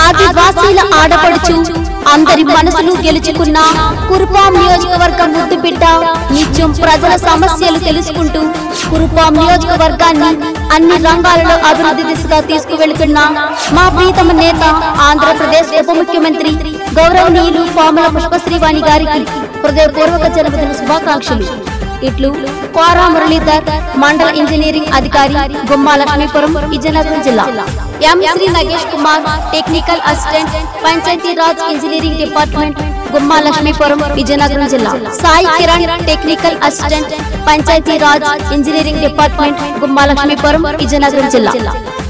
ఆదివాసీల ఆడపడుచు అందరి మనసును గెలుచుకున్న కురుపాం నియోజకవర్గం ముద్దు బిడ్డ నిత్యం ప్రజల సమస్యలు తెలుసుకుంటూ కురుపాం నియోజకవర్గాన్ని అన్ని రంగాలలో అభివృద్ధి దిశగా తీసుకువెళుతున్న మా ప్రీతమ నేత ఆంధ్రప్రదేశ్ ఉప ముఖ్యమంత్రి గౌరవనీయులు పాముల పుష్పశ్రీవాణి గారికి హృదయపూర్వక జన్మదిన శుభాకాంక్షలు ఇట్లు కోరా మురళీధర్ మండల ఇంజనీరింగ్ అధికారి గుమ్మా లక్ష్మీపురం విజయనగరం జిల్లా M Shri Nagesh Kumar technical assistant Panchayati Raj engineering department Gumma Lakshmipuram Vizianagaram జిల్లా Sai Kiran technical assistant Panchayati Raj engineering department Gumma Lakshmipuram Vizianagaram జిల్లా